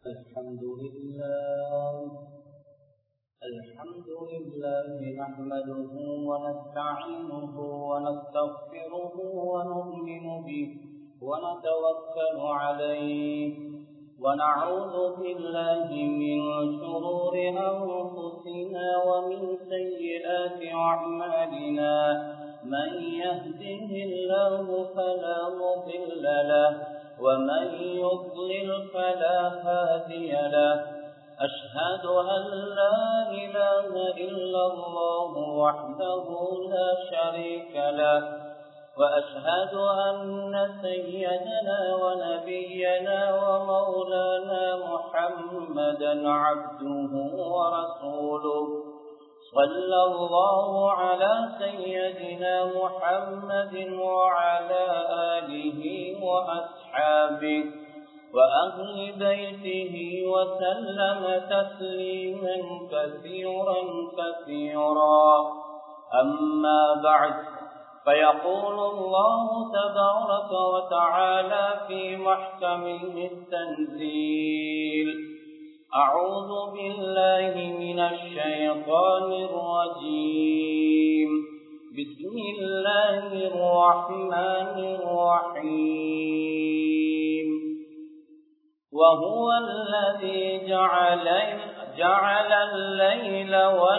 الحمد لله الحمد لله نحمده ونستعينه ونستغفره ونؤمن به ونتوكل عليه ونعوذ بالله من شرور أنفسنا ومن سيئات أعمالنا من يهده الله فلا مضل له ومن يضلل فلا هادي له أشهد أن لا إله إلا الله وحده لا شريك له وأشهد أن سيدنا ونبينا ومولانا محمدا عبده ورسوله صلى الله على سيدنا محمد وعلى آله وأصحابه وأهل بيته وسلم تسليما كثيرا كثيرا أما بعد فيقول الله تبارك وتعالى في محكمه التنزيل أعوذ بالله من الشيطان الرجيم بسم الله الرحمن الرحيم وهو الذي جعل جعل الليل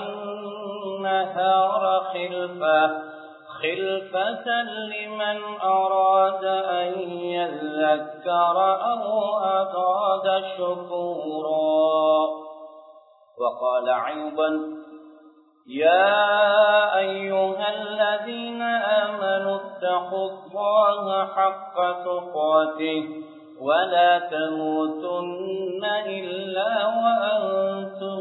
والنهار خلفه خلفة لمن أراد أن يذكر أو أراد شكورا وقال أيضا يا أيها الذين آمنوا اتقوا الله حق تقاته ولا تموتن إلا وأنتم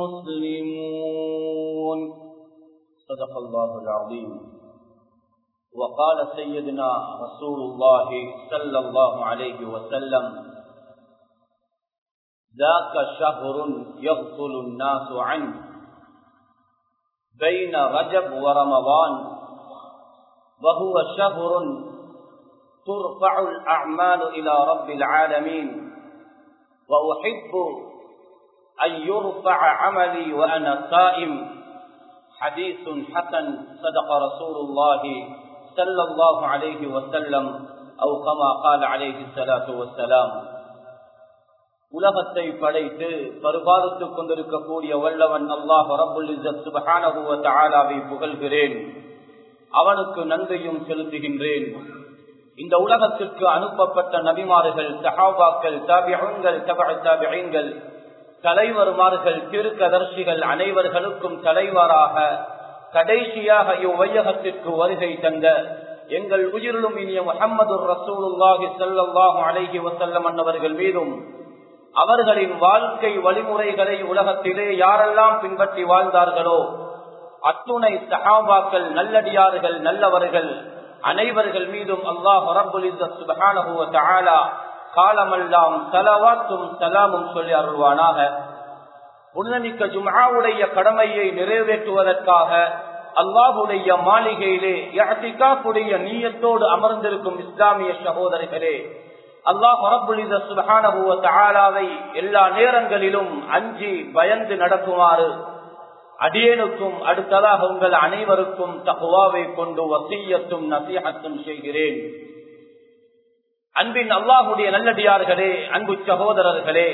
مسلمون صدق الله العظيم وقال سيدنا رسول الله صلى الله عليه وسلم ذاك شهر يغفل الناس عنه بين رجب ورمضان وهو شهر ترفع الأعمال إلى رب العالمين وأحب أن يرفع عملي وأنا صائم حديث حسن صدق رسول الله صلى الله عليه وسلم أو كما قال عليه الصلاة والسلام உலகத்தை படைத்து பரிபாலித்துக் கொண்டிருக்கக்கூடிய வல்லவன் அல்லாஹ் ரபுல் சுபஹானகுவ தாலாவை புகழ்கிறேன் அவனுக்கு நன்றியும் செலுத்துகின்றேன் இந்த உலகத்திற்கு அனுப்பப்பட்ட நபிமார்கள் சஹாபாக்கள் தாபியங்கள் தப தாபியங்கள் தலைவருமார்கள் திருக்கதர்சிகள் அனைவர்களுக்கும் தலைவராக கடைசியாக இவ்வையகத்திற்கு வருகை தந்த எங்கள் உயிரிலும் இனிய முகமது ரசூலுல்லாஹி சல்லாஹு அலைஹி வசல்லம் அன்னவர்கள் மீதும் அவர்களின் வாழ்க்கை வழிமுறைகளை உலகத்திலே யாரெல்லாம் பின்பற்றி வாழ்ந்தார்களோ அத்துணை சஹாபாக்கள் நல்லடியார்கள் நல்லவர்கள் அனைவர்கள் மீதும் அல்லாஹ் ரபுல் காலமெல்லாம் தலவாத்தும் சலாமும் சொல்லி அருள்வானாக உன்னமிக்க ஜுமாவுடைய கடமையை நிறைவேற்றுவதற்காக அல்லாஹுடைய மாளிகையிலே யாத்திகாப்புடைய நீயத்தோடு அமர்ந்திருக்கும் இஸ்லாமிய சகோதரர்களே அல்லாஹ் ரபுலித சுபஹானஹுவ தாலாவை எல்லா நேரங்களிலும் அஞ்சி பயந்து நடக்குமாறு அடியேனுக்கும் அடுத்ததாக உங்கள் அனைவருக்கும் தகுவாவை கொண்டு வசீயத்தும் நசீகத்தும் செய்கிறேன் அன்பின் அல்லாஹுடைய நல்லடியார்களே அன்பு சகோதரர்களே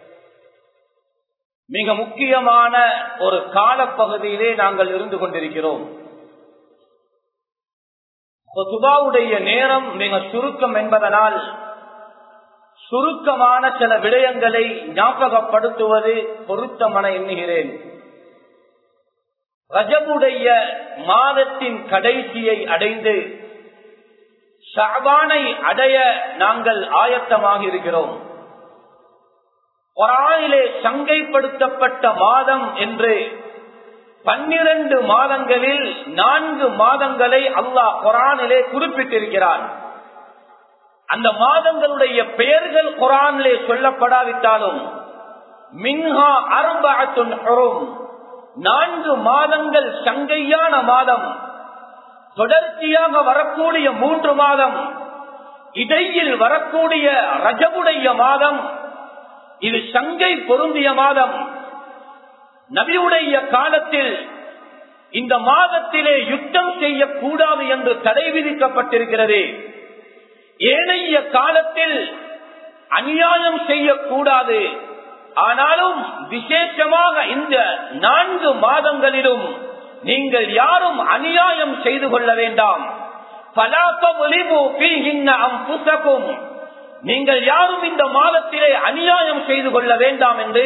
மிக முக்கியமான ஒரு காலப்பகுதியிலே நாங்கள் இருந்து கொண்டிருக்கிறோம் சுபாவுடைய நேரம் மிக சுருக்கம் என்பதனால் சுருக்கமான சில விடயங்களை ஞாபகப்படுத்துவது பொருத்தமன எண்ணுகிறேன் ரஜபுடைய மாதத்தின் கடைசியை அடைந்து ஷாபானை அடைய நாங்கள் ஆயத்தமாக இருக்கிறோம் குரானிலே சங்கைப்படுத்தப்பட்ட மாதம் என்று பன்னிரண்டு மாதங்களில் நான்கு மாதங்களை அல்லாஹ் குரானிலே குறிப்பிட்டிருக்கிறான் அந்த மாதங்களுடைய பெயர்கள் குரானிலே சொல்லப்படாவிட்டாலும் மின்ஹா அருபாத்துன் நான்கு மாதங்கள் சங்கையான மாதம் தொடர்ச்சியாக வரக்கூடிய மூன்று மாதம் இடையில் வரக்கூடிய ரஜபுடைய மாதம் இது சங்கை பொருந்திய மாதம் நபியுடைய காலத்தில் இந்த மாதத்திலே யுத்தம் செய்யக்கூடாது என்று தடை விதிக்கப்பட்டிருக்கிறது ஏனைய காலத்தில் அநியாயம் செய்யக்கூடாது ஆனாலும் விசேஷமாக இந்த நான்கு மாதங்களிலும் நீங்கள் யாரும் அநியாயம் செய்து கொள்ள வேண்டாம் நீங்கள் யாரும் இந்த மாதத்திலே அநியாயம் செய்து கொள்ள வேண்டாம் என்று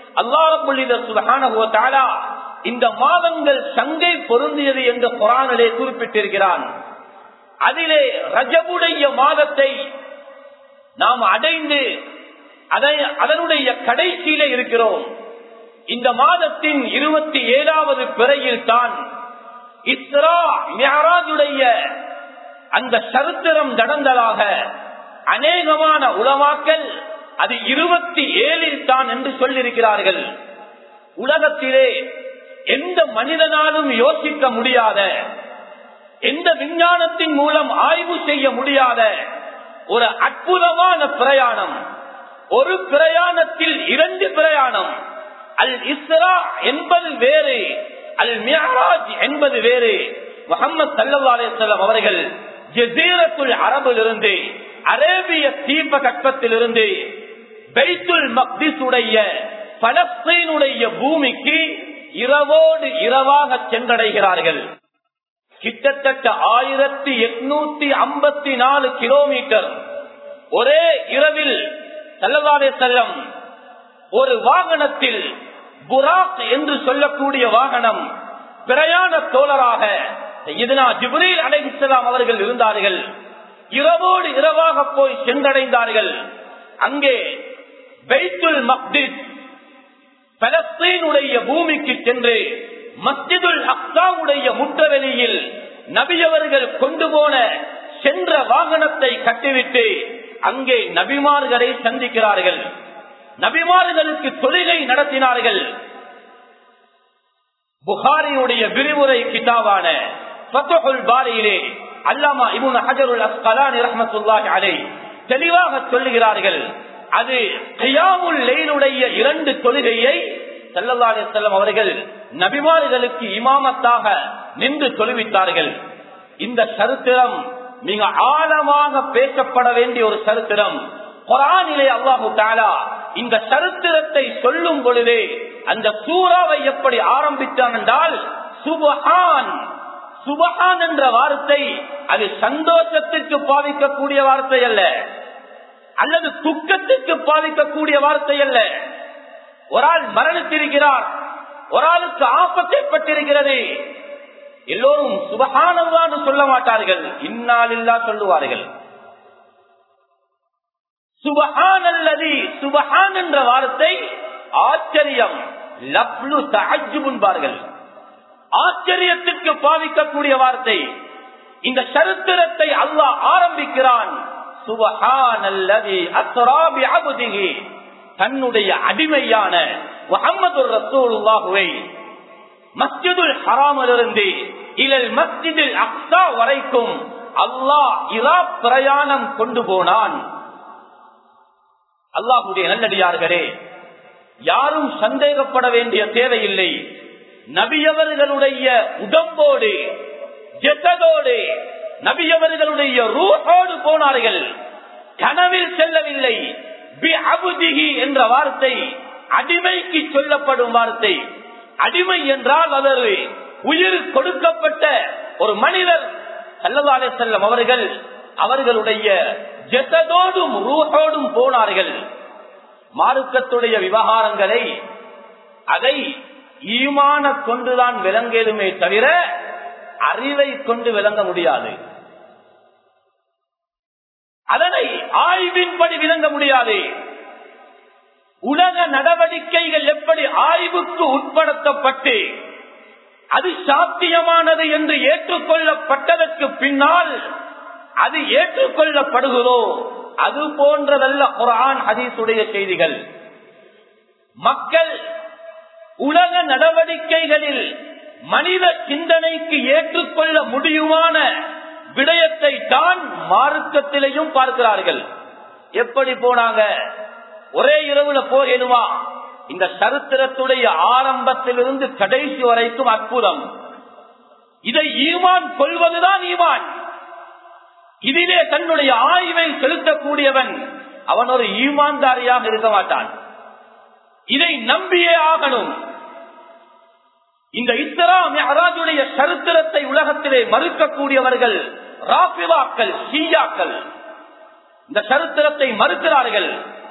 அல்லாஹ் இந்த மாதங்கள் சங்கை பொருந்தியது என்று குரானிலே குறிப்பிட்டிருக்கிறான் அதிலே ரஜபுடைய மாதத்தை நாம் அடைந்து அதை அதனுடைய கடைசியில இருக்கிறோம் இந்த மாதத்தின் இருபத்தி ஏழாவது பிறையில் தான் இஸ்ரா மியராஜுடைய அந்த சரித்திரம் நடந்ததாக அநேகமான உலமாக்கல் அது இருபத்தி ஏழில் தான் என்று சொல்லியிருக்கிறார்கள் உலகத்திலே எந்த மனிதனாலும் யோசிக்க முடியாத எந்த விஞ்ஞானத்தின் மூலம் ஆய்வு செய்ய முடியாத ஒரு அற்புதமான பிரயாணம் ஒரு பிரயாணத்தில் இரண்டு பிரயாணம் அல் இஸ்ரா என்பது வேறு அல் மியராஜ் என்பது வேறு முகமது சல்லா அலிஸ்லாம் அவர்கள் ஜசீரத்துல் அரபிலிருந்து அரேபிய தீப கற்பத்திலிருந்து பைத்துல் மக்திஸ் உடைய பலஸ்தீனுடைய பூமிக்கு இரவோடு இரவாக சென்றடைகிறார்கள் கிட்டத்தட்ட ஆயிரத்தி எட்நூத்தி ஐம்பத்தி நாலு கிலோமீட்டர் ஒரே இரவில் செல்லவாதே செல்லம் ஒரு வாகனத்தில் புராக் என்று சொல்லக்கூடிய வாகனம் பிரயாண தோழராக இதனா ஜிப்ரீல் அலைஹிஸ்லாம் அவர்கள் இருந்தார்கள் இரவோடு இரவாக போய் சென்றடைந்தார்கள் அங்கே பைத்துல் மக்திஸ் பலஸ்தீனுடைய பூமிக்கு சென்று மஸ்ஜிதுல் அக்சாவுடைய முற்றவெளியில் நபியவர்கள் கொண்டு போன சென்ற வாகனத்தை கட்டிவிட்டு அங்கே நபிமார்களை சந்திக்கிறார்கள் நபிமார்களுக்கு தொழிலை நடத்தினார்கள் புகாரியுடைய விரிவுரை கிதாபான ஃபத்துல் பாரியிலே அல்லாமா இபுன் ஹஜருல் அஸ்கலானி ரஹமத்துல்லாஹி அலை தெளிவாக சொல்லுகிறார்கள் அது கியாமுல் லைலுடைய இரண்டு தொழுகையை சல்லல்லா அலிசல்லம் அவர்கள் நபிமார்களுக்கு இமாமத்தாக நின்று தொழுவித்தார்கள் இந்த சரித்திரம் மிக ஆழமாக பேசப்பட வேண்டிய ஒரு சரித்திரம் குரானிலே அல்லாஹு தாலா இந்த சரித்திரத்தை சொல்லும் பொழுதே அந்த சூறாவை எப்படி ஆரம்பித்தான் என்றால் சுபஹான் சுபஹான் என்ற வார்த்தை அது சந்தோஷத்துக்கு பாதிக்கக்கூடிய வார்த்தை அல்ல அல்லது துக்கத்துக்கு பாதிக்கக்கூடிய வார்த்தை அல்ல ஒரு ஆள் மரணித்திருக்கிறார் ஒரு ஆளுக்கு ஆபத்து ஏற்பட்டிருக்கிறது எல்லோரும் சுபகானவான்னு சொல்ல மாட்டார்கள் இந்நாளில்லா சொல்லுவார்கள் சுபஹான் அல்லது சுபஹான் என்ற வார்த்தை ஆச்சரியம் லப்லு தஜுபார்கள் ஆச்சரியத்திற்கு பாவிக்கக்கூடிய வார்த்தை இந்த சரித்திரத்தை அல்லாஹ் ஆரம்பிக்கிறான் சுபஹான் அல்லது அஸ்ராபி அபுதிகி தன்னுடைய அடிமையான முகமது ரசூலுல்லாஹுவை மஸ்ஜிதுல் ஹராமிலிருந்து இலல் மஸ்ஜிதில் அக்ஸா வரைக்கும் அல்லாஹ் இரா பிரயாணம் கொண்டு போனான் அல்லாஹுடைய நல்லடியார்களே யாரும் சந்தேகப்பட வேண்டிய தேவையில்லை நபியவர்களுடைய உடம்போடு ஜெசதோடு நபியவர்களுடைய ரூஹோடு போனார்கள் கனவில் செல்லவில்லை பி அபுதிகி என்ற வார்த்தை அடிமைக்கு சொல்லப்படும் வார்த்தை அடிமை என்றால் அவர் உயிர் கொடுக்கப்பட்ட ஒரு மனிதர் செல்லவாலே செல்லம் அவர்கள் அவர்களுடைய ஜெசதோடும் ரூஹோடும் போனார்கள் மார்க்கத்துடைய விவகாரங்களை அதை ஈமான கொண்டுதான் விளங்கலுமே தவிர அறிவை கொண்டு விளங்க முடியாது அதனை ஆய்வின்படி விளங்க முடியாது உலக நடவடிக்கைகள் எப்படி ஆய்வுக்கு உட்படுத்தப்பட்டு அது சாத்தியமானது என்று ஏற்றுக்கொள்ளப்பட்டதற்கு பின்னால் அது ஏற்றுக்கொள்ளப்படுகிறோ அது போன்றதல்ல குரான் ஹதீசுடைய செய்திகள் மக்கள் உலக நடவடிக்கைகளில் மனித சிந்தனைக்கு ஏற்றுக்கொள்ள முடியுமான விடயத்தை தான் மார்க்கத்திலையும் பார்க்கிறார்கள் எப்படி போனாங்க ஒரே இரவுல போகணுமா இந்த சரித்திரத்துடைய ஆரம்பத்திலிருந்து கடைசி வரைக்கும் அற்புதம் இதை ஈமான் கொள்வதுதான் ஈமான் இதிலே தன்னுடைய ஆய்வை செலுத்தக்கூடியவன் அவன் ஒரு ஈமான்தாரியாக இருக்க மாட்டான் இதை நம்பியே ஆகணும் இந்த இஸ்ரா மெஹராஜுடைய சரித்திரத்தை உலகத்திலே மறுக்கக்கூடியவர்கள் ராபிவாக்கள் ஷீயாக்கள் இந்த சரித்திரத்தை மறுக்கிறார்கள்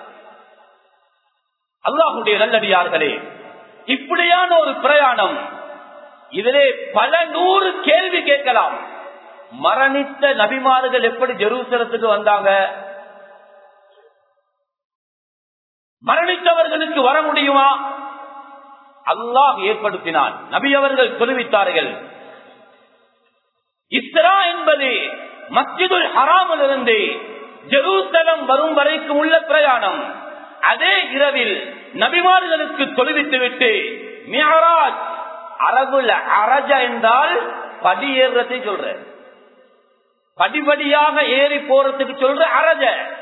அல்லாஹுடைய நல்லடியார்களே இப்படியான ஒரு பிரயாணம் இதிலே பல நூறு கேள்வி கேட்கலாம் மரணித்த நபிமார்கள் எப்படி ஜெருசலத்துக்கு வந்தாங்க மரணித்தவர்களுக்கு வர முடியுமா அல்லாஹ் ஏற்படுத்தினான் நபி அவர்கள் தெரிவித்தார்கள் இஸ்ரா என்பது மஸ்ஜிதுல் ஹராமில் இருந்து ஜெருசலம் வரும் வரைக்கும் உள்ள பிரயாணம் அதே இரவில் நபிமார்களுக்கு தொழுவித்து விட்டு மியராஜ் அரபுல அரஜ என்றால் படி ஏறுறதை சொல்ற படிபடியாக ஏறி போறதுக்கு சொல்ற அரஜ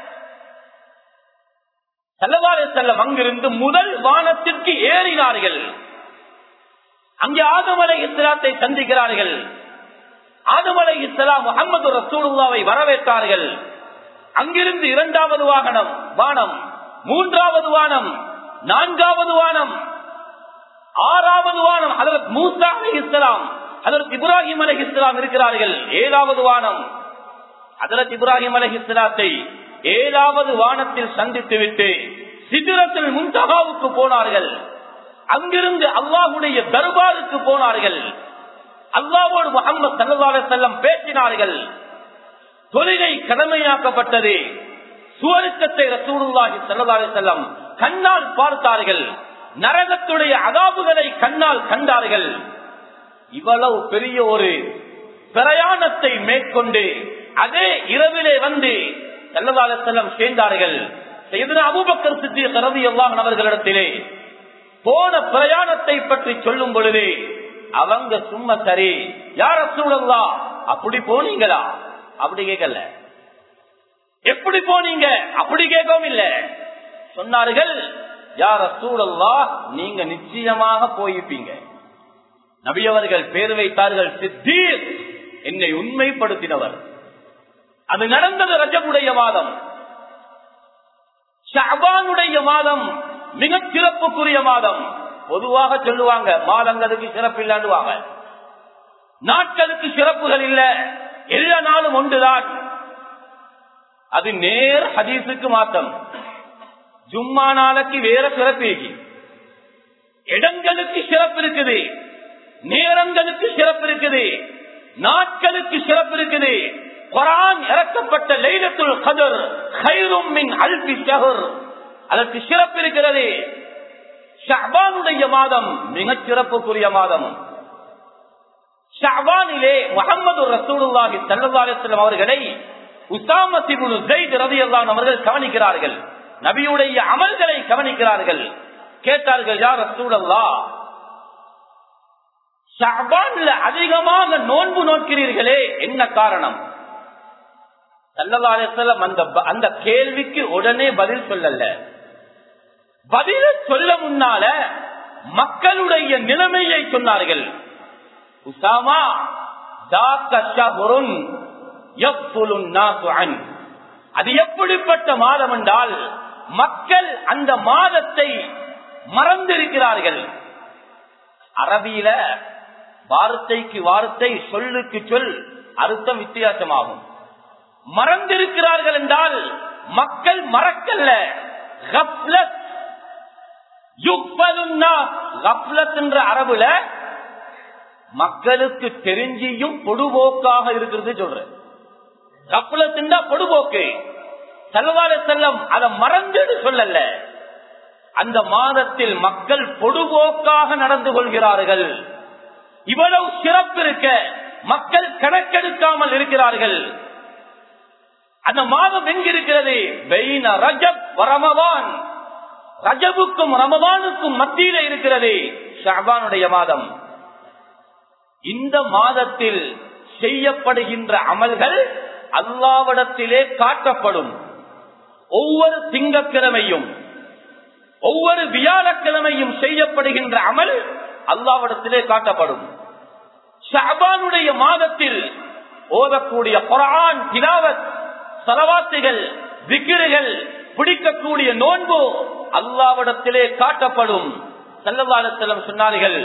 செல்லவாறு செல்லம் அங்கிருந்து முதல் வானத்திற்கு ஏறினார்கள் அங்கே ஆதமலை இஸ்லாத்தை சந்திக்கிறார்கள் ஆதமலை இஸ்லாம் முகமது ரசூலுல்லாவை வரவேற்றார்கள் அங்கிருந்து இரண்டாவது வாகனம் வானம் மூன்றாவது வானம் நான்காவது வானம் ஆறாவது வானம் அதற்கு மூசா அலி இஸ்லாம் அதற்கு இப்ராஹிம் அலி இஸ்லாம் இருக்கிறார்கள் ஏழாவது வானம் அதற்கு இப்ராஹிம் அலி இஸ்லாத்தை ஏழாவது வானத்தில் சந்தித்து விட்டு சிதிரத்தில் முன்தகாவுக்கு போனார்கள் அங்கிருந்து அல்லாஹுடைய தர்பாருக்கு போனார்கள் அல்லாவோடு முகமது சல்லாஹ் செல்லம் பேசினார்கள் தொழிலை கடமையாக்கப்பட்டது சுவருக்கத்தை ரசூலுல்லாஹி சல்லல்லாஹு செல்லம் கண்ணால் பார்த்தார்கள் நரகத்துடைய அதாபுகளை கண்ணால் கண்டார்கள் இவ்வளவு பெரிய ஒரு பிரயாணத்தை மேற்கொண்டு அதே இரவிலே வந்து செல்லதால செல்லம் சேர்ந்தார்கள் அபுபக்கர் சித்தி கரவி எல்லாம் அவர்களிடத்திலே போன பிரயாணத்தை பற்றி சொல்லும் பொழுது அவங்க சும்மா சரி யார சூழல்லா அப்படி போனீங்களா அப்படி கேட்கல எப்படி போனீங்க அப்படி கேட்கவும் இல்ல சொன்னார்கள் யார சூழல்லா நீங்க நிச்சயமாக போயிருப்பீங்க நபியவர்கள் பேர் வைத்தார்கள் சித்தீர் என்னை உண்மைப்படுத்தினவர் அது நடந்தது ரஜபுடைய மாதம் ஷாபானுடைய மாதம் மிக சிறப்புக்குரிய மாதம் பொதுவாக சொல்லுவாங்க மாதங்களுக்கு சிறப்பு இல்லாண்டுவாங்க நாட்களுக்கு சிறப்புகள் இல்ல எல்லா நாளும் ஒன்றுதான் அது நேர் ஹதீஸுக்கு மாத்தம் ஜும்மா நாளைக்கு வேற சிறப்பு இருக்கு இடங்களுக்கு சிறப்பு இருக்குது நேரங்களுக்கு சிறப்பு இருக்குது நாட்களுக்கு சிறப்பு இருக்குது குரான் இறக்கப்பட்ட லைலத்துல் கதர் ஹைரும் மின் அல்பி ஷஹர் அதற்கு சிறப்பு இருக்கிறது ஷஹபானுடைய மாதம் மிகச் சிறப்புக்குரிய மாதம் ஷஹபானிலே முகமது ரசூலுல்லாஹி சல்லல்லாஹு அவர்களை உசாம சிபுனு ஜெயித் ரதியல்லான் அவர்கள் கவனிக்கிறார்கள் நபியுடைய அமல்களை கவனிக்கிறார்கள் கேட்டார்கள் யார் ரசூலல்லா ஷஹபான்ல அதிகமாக நோன்பு நோக்கிறீர்களே என்ன காரணம் சல்லவாரசலம் அந்த அந்த கேள்விக்கு உடனே பதில் சொல்லல பதில சொல்ல முன்னால மக்களுடைய நிலைமையை சொன்னார்கள் உசாமா அது எப்படிப்பட்ட மாதம் என்றால் மக்கள் அந்த மாதத்தை மறந்திருக்கிறார்கள் அரபியில வார்த்தைக்கு வார்த்தை சொல்லுக்கு சொல் அர்த்தம் வித்தியாசமாகும் மறந்திருக்கிறார்கள் என்றால் மக்கள் மறக்கல்ல என்ற அரபுல மக்களுக்கு தெரிஞ்சியும் பொடுபோக்காக இருக்கிறது சொல்றேன் கப்லத்துண்டா பொடுபோக்கு செல்வார செல்லம் அதை மறந்துன்னு சொல்லல அந்த மாதத்தில் மக்கள் பொடுபோக்காக நடந்து கொள்கிறார்கள் இவ்வளவு சிறப்பு இருக்க மக்கள் கணக்கெடுக்காமல் இருக்கிறார்கள் அந்த மாதம் எங்கிருக்கிறது ரஜப் ரமவான் ரஜபுக்கும் ரமவானுக்கும் மத்தியில இருக்கிறது ஷாபானுடைய மாதம் இந்த மாதத்தில் செய்யப்படுகின்ற அமல்கள் அல்லாவிடத்திலே காட்டப்படும் ஒவ்வொரு திங்கக்கிழமையும் ஒவ்வொரு வியாழக்கிழமையும் செய்யப்படுகின்ற அமல் அல்லாவிடத்திலே காட்டப்படும் ஷாபானுடைய மாதத்தில் ஓதக்கூடிய குரான் திலாவத் சலவாத்துகள் விக்கிர்கள் பிடிக்கக்கூடிய நோன்பு அல்லாவிடத்திலே காட்டப்படும் செல்லவாதத்திலும் சொன்னார்கள்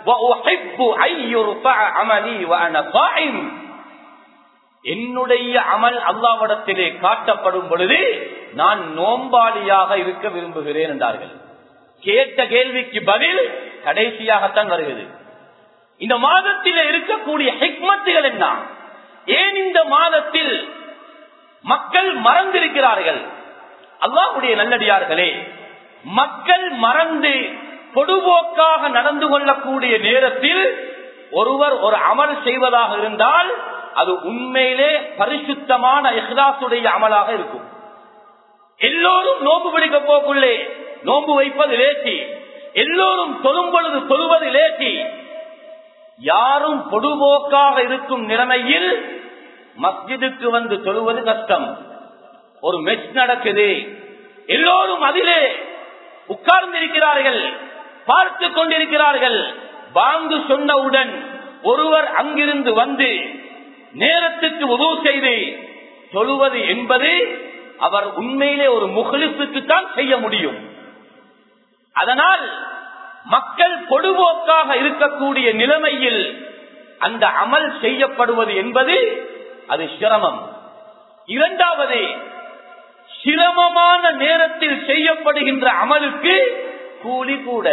என்னுடைய அமல் அல்லாவிடத்திலே காட்டப்படும் பொழுது நான் நோம்பாளியாக இருக்க விரும்புகிறேன் என்றார்கள் கேட்ட கேள்விக்கு பதில் கடைசியாகத்தான் வருகிறது இந்த மாதத்தில் இருக்கக்கூடிய ஹிக்மத்துகள் என்ன ஏன் இந்த மாதத்தில் மக்கள் மறந்திருக்கிறார்கள் அல்லாவுடைய நல்லடியார்களே மக்கள் மறந்து பொதுபோக்காக நடந்து கொள்ளக்கூடிய நேரத்தில் ஒருவர் ஒரு அமல் செய்வதாக இருந்தால் அது உண்மையிலே பரிசுத்தமான இஹ்லாசுடைய அமலாக இருக்கும் எல்லோரும் நோம்பு பிடிக்க போக்குள்ளே நோம்பு வைப்பது லேசி எல்லோரும் தொழும் பொழுது தொழுவது லேசி யாரும் பொதுபோக்காக இருக்கும் நிலைமையில் மஸ்ஜிதுக்கு வந்து தொழுவது கஷ்டம் ஒரு மெச் நடக்குது எல்லோரும் அதிலே உட்கார்ந்திருக்கிறார்கள் பார்த்து கொண்டிருக்கிறார்கள் வாங்கு சொன்னவுடன் ஒருவர் அங்கிருந்து வந்து நேரத்துக்கு உதவு செய்து தொழுவது என்பது அவர் உண்மையிலே ஒரு முகலிசுக்கு தான் செய்ய முடியும் அதனால் மக்கள் பொதுபோக்காக இருக்கக்கூடிய நிலைமையில் அந்த அமல் செய்யப்படுவது என்பது அது சிரமம் இரண்டாவது சிரமமான நேரத்தில் செய்யப்படுகின்ற அமலுக்கு கூலி கூட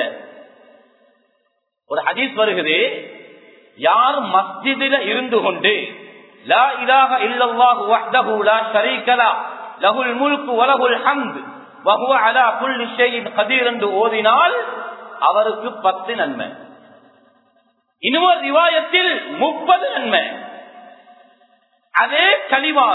ஒரு ஹதீஸ் வருகிறது யார் மஸ்ஜிதில இருந்து கொண்டு லா இலாக இல்லல்லாஹு வஹ்தஹு லா ஷரீக லா லஹுல் முல்கு வலஹுல் ஹம்த் வஹுவ அலா குல்லி ஷைஇன் கதீர் என்று ஓதினால் அவருக்கு பத்து நன்மை இன்னொரு ரிவாயத்தில் முப்பது நன்மை அதே கலிமாவ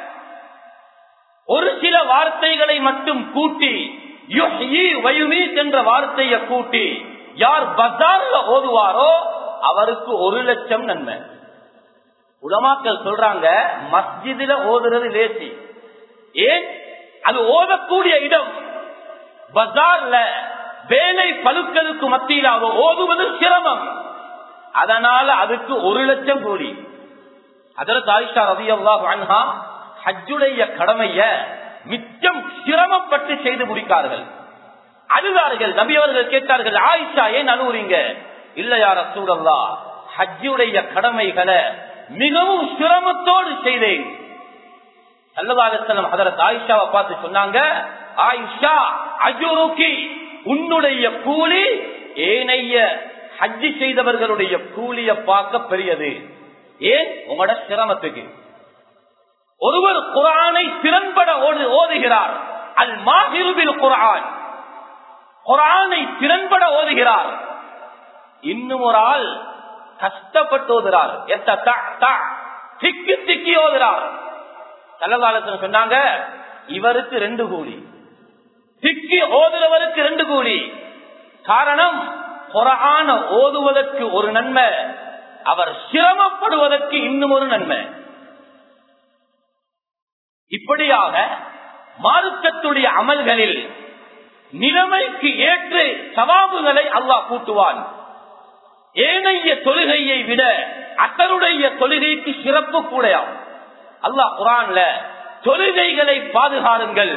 ஒரு சில வார்த்தைகளை மட்டும் கூட்டி என்ற வார்த்தையை கூட்டி யார் பஜார்ல ஓதுவாரோ அவருக்கு ஒரு லட்சம் நன்மை உலமாக்கள் சொல்றாங்க மஸ்ஜிதில ஓதுறது லேசி ஏன் அது ஓதக்கூடிய இடம் பஜார்ல வேலை பழுக்களுக்கு மத்தியில் அவ ஓதுவது சிரமம் அதனால அதுக்கு ஒரு லட்சம் கோடி அதற்கு ஆயிஷா ரவி அல்லாஹ் ஹஜ்ஜுடைய கடமைய மிச்சம் சிரமப்பட்டு செய்து முடிக்கார்கள் அழுதார்கள் நபி அவர்கள் கேட்டார்கள் ஆயிஷா ஏன் அழுவுறீங்க இல்லையா ரசூடல்லா ஹஜ்ஜுடைய கடமைகளை மிகவும் சிரமத்தோடு செய்தேன் அல்லவாதத்தலம் அதற்கு ஆயிஷாவை பார்த்து சொன்னாங்க ஆயிஷா அஜுருக்கி உன்னுடைய கூலி ஏனைய ஹஜ்ஜி செய்தவர்களுடைய கூலிய பார்க்க பெரியது ஏன் உங்களோட சிரமத்துக்கு ஒருவர் குரானை திறன்பட ஓதுகிறார் அல் மாஹிருபில் குரான் குரானை திறன்பட ஓதுகிறார் இன்னும் ஒரு ஆள் கஷ்டப்பட்டு ஓதுறார் திக்கி திக்கி ஓதுறார் தலகாலத்தில் சொன்னாங்க இவருக்கு ரெண்டு கூலி திக்கி ஓதுறவருக்கு ரெண்டு கூலி காரணம் குரான ஓதுவதற்கு ஒரு நன்மை அவர் சிரமப்படுவதற்கு இன்னும் ஒரு நன்மை இப்படியாக மார்க்கத்துடைய அமல்களில் நிலைமைக்கு ஏற்று சவாபுகளை அல்லாஹ் கூட்டுவான் ஏனைய தொழுகையை விட அசருடைய தொழுகைக்கு சிறப்பு கூடையாம் அல்லாஹ் குரான்ல தொழுகைகளை பாதுகாருங்கள்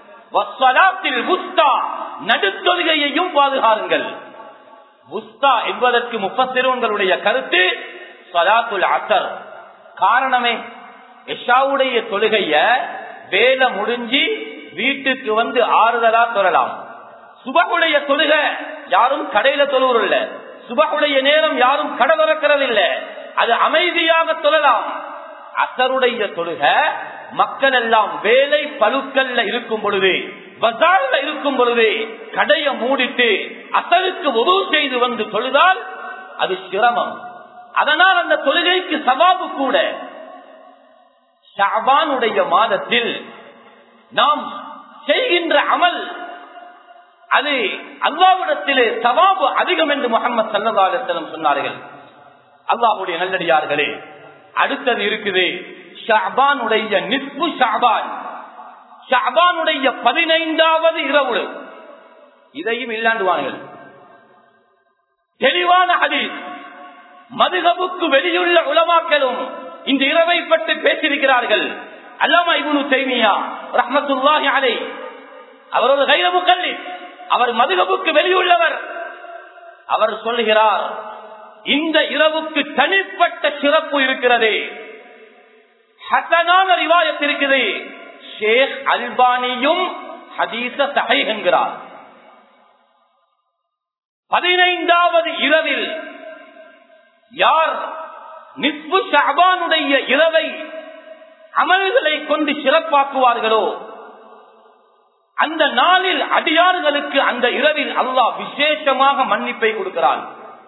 நடுத்தொழுகையையும் பாதுகாருங்கள் புஸ்தா என்பதற்கு முப்பத்திருவங்களுடைய கருத்து சலாத்துல் அசர் காரணமே எஷாவுடைய தொழுகைய வேலை முடிஞ்சு வீட்டுக்கு வந்து ஆறுதலா தொழலாம் சுபகுடைய தொழுக யாரும் கடையில தொழுவர் இல்ல சுபகுடைய நேரம் யாரும் கடை திறக்கிறது இல்ல அது அமைதியாக தொழலாம் அசருடைய தொழுக மக்கள் எல்லாம் வேலை பழுக்கல்ல இருக்கும் பொழுது பஜார்ல இருக்கும் பொழுது கடையை மூடிட்டு அசருக்கு உதவு செய்து வந்து தொழுதால் அது சிரமம் அதனால் அந்த தொழுகைக்கு சவாபு கூட ஷாபானுடைய மாதத்தில் நாம் செய்கின்ற அமல் அது அல்லாவிடத்திலே சவாபு அதிகம் என்று முகமது சல்லதாலிடம் சொன்னார்கள் அல்லாஹுடைய நல்லடியார்களே அடுத்தது இருக்குது ஷாபானுடைய நிஸ்பு ஷாபான் ஷாபானுடைய பதினைந்தாவது இரவு இதையும் இல்லாண்டுவார்கள் தெளிவான ஹதீஸ் மதுகபுக்கு வெளியுள்ள உலமாக்களும் இந்த இரவை பற்றி பேசியிருக்கிறார்கள் அல்லாமா இபுனு தைமியா ரஹமத்துல்லாஹி அலை அவர் ஒரு கைரபு கல்வி அவர் மதுகபுக்கு வெளியுள்ளவர் அவர் சொல்கிறார் இந்த இரவுக்கு தனிப்பட்ட சிறப்பு இருக்கிறது ஹசனான ரிவாயத் இருக்குது ஷேக் அல்பானியும் ஹதீச சஹை என்கிறார் பதினைந்தாவது இரவில் யார் நிஸ்பு ஷாபானுடைய இரவை அமல்களை கொண்டு சிறப்பாக்குவார்களோ அந்த நாளில் அடியார்களுக்கு அந்த இரவில் அல்லாஹ் விசேஷமாக மன்னிப்பை கொடுக்கிறான்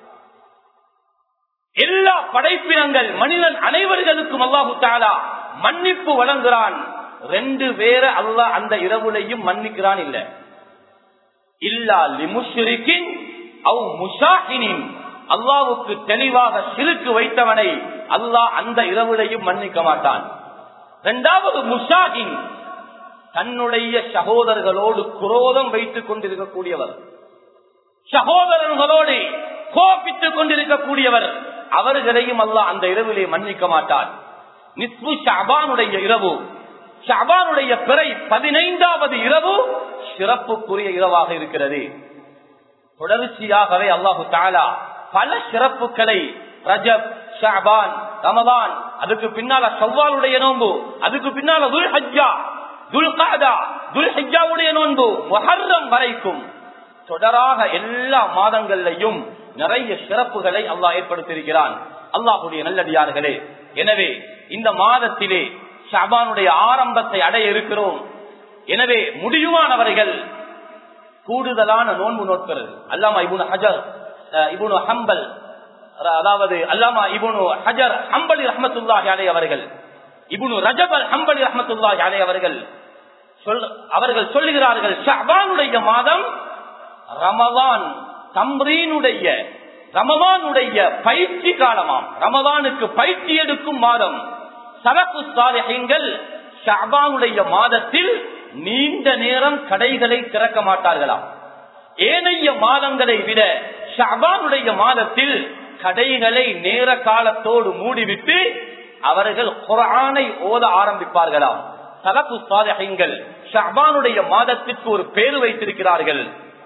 எல்லா படைப்பினங்கள் மனிதன் அனைவர்களுக்கும் அல்லாஹு தாலா மன்னிப்பு வழங்குகிறான் ரெண்டு பேர அல்லாஹ் அந்த இரவுலையும் மன்னிக்கிறான் இல்ல இல்லா லிமுஷிரிக்கின் அவ் முஷாஹினின் அல்லாவுக்கு தெளிவாக சிறுக்கு வைத்தவனை அல்லாஹ் அந்த இரவுலையும் மன்னிக்க மாட்டான் இரண்டாவது முஷாஹின் தன்னுடைய சகோதரர்களோடு குரோதம் வைத்துக் கொண்டிருக்கக்கூடியவர் சகோதரர்களோடு கோபித்துக் கொண்டிருக்கக்கூடியவர் அவர்களையும் அல்ல அந்த இரவிலே மன்னிக்க மாட்டார் நிஸ்பு ஷாபானுடைய இரவு ஷாபானுடைய பிறை பதினைந்தாவது இரவு சிறப்புக்குரிய இரவாக இருக்கிறது தொடர்ச்சியாகவே அல்லாஹு தாலா பல சிறப்புகளை ரஜப் ஷாபான் ரமதான் அதுக்கு பின்னால சவ்வாலுடைய நோன்பு அதுக்கு பின்னால துல் ஹஜ்ஜா துல் காதா துல் ஹஜ்ஜாவுடைய நோன்பு மொஹர்ரம் வரைக்கும் தொடராக எல்லா மாதங்கள்லையும் நிறைய சிறப்புகளை அல்லாஹ் ஏற்படுத்தியிருக்கிறான் அல்லாஹுடைய நல்லடியார்களே எனவே இந்த மாதத்திலே ஷாபானுடைய ஆரம்பத்தை அடைய இருக்கிறோம் எனவே முடியுமானவர்கள் கூடுதலான நோன்பு நோக்கிறது அல்லாமா இபுன் ஹஜர் இபுனு ஹம்பல் அதாவது அல்லாமா இபுனு ஹஜர் ஹம்பலி ரஹமத்துல்லாஹி அலை அவர்கள் இபுனு ரஜபல் ஹம்பலி ரஹமத்துல்லாஹி அலை அவர்கள் அவர்கள் சொல்லுகிறார்கள் ஷாபானுடைய மாதம் ரமதான் தம்ரீனுடைய ரமதானுடைய பயிற்சி காலமாம் ரமதானுக்கு பயிற்சி எடுக்கும் மாதம் சரப்பு சாலைகள் ஷாபானுடைய மாதத்தில் நீண்ட நேரம் கடைகளை திறக்க மாட்டார்களாம் ஏனைய மாதங்களை விட ஷாபானுடைய மாதத்தில் கடைகளை நேர காலத்தோடு மூடிவிட்டு அவர்கள் குரானை ஓத ஆரம்பிப்பார்களாம் சலப்பு சாதகங்கள் ஷாபானுடைய மாதத்திற்கு ஒரு பேரு வைத்திருக்கிறார்கள்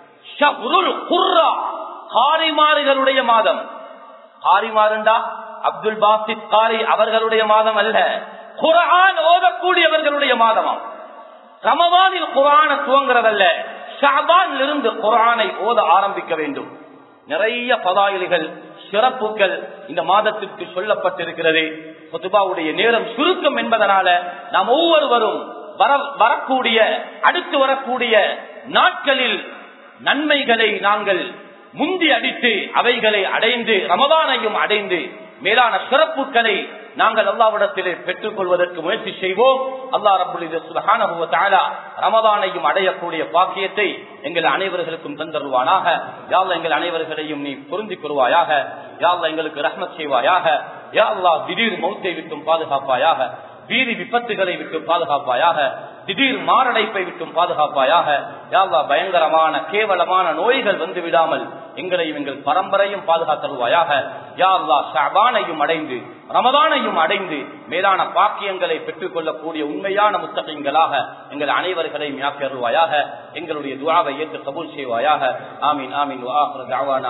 காரிமாறுகளுடைய மாதம் காரிமாறுண்டா அப்துல் பாசித் காரி அவர்களுடைய மாதம் அல்ல குரான் ஓதக்கூடியவர்களுடைய மாதமாம் ரமவானில் குரான துவங்குறதல்ல ஷாபான் இருந்து குரானை ஓத ஆரம்பிக்க வேண்டும் நிறைய பதாயில்கள் சிறப்புகள் இந்த மாதத்திற்கு சொல்லப்பட்டிருக்கிறது பொதுபாவுடைய நேரம் சுருக்கம் என்பதனால நாம் ஒவ்வொருவரும் வரக்கூடிய அடுத்து வரக்கூடிய நாட்களில் நன்மைகளை நாங்கள் முந்தி அடித்து அவைகளை அடைந்து ரமதானையும் அடைந்து மேலான சிறப்புகளை நாங்கள் அல்லாவிடத்திலே பெற்றுக் கொள்வதற்கு முயற்சி செய்வோம் அல்லா ரபுல்ல ரமதானையும் அடையக்கூடிய பாக்கியத்தை எங்கள் அனைவர்களுக்கும் தந்தருவானாக யாழ்ல எங்கள் அனைவர்களையும் நீ பொருந்திக் கொள்வாயாக யாழ்ல எங்களுக்கு ரஹ்மத் செய்வாயாக யா அல்லா திடீர் மௌத்தை விட்டும் பாதுகாப்பாயாக வீதி விபத்துகளை விட்டு பாதுகாப்பாயாக திடீர் மாரடைப்பை விட்டும் பாதுகாப்பாயாக யாவா பயங்கரமான கேவலமான நோய்கள் வந்து விடாமல் எங்களையும் எங்கள் பரம்பரையும் பாதுகாத்தருவாயாக யாவா ஷபானையும் அடைந்து ரமதானையும் அடைந்து மேலான பாக்கியங்களை பெற்றுக் கொள்ளக்கூடிய உண்மையான முத்தகங்களாக எங்கள் அனைவர்களையும் யாக்கருவாயாக எங்களுடைய துவாவை ஏற்று கபூல் செய்வாயாக ஆமீன் ஆமீன்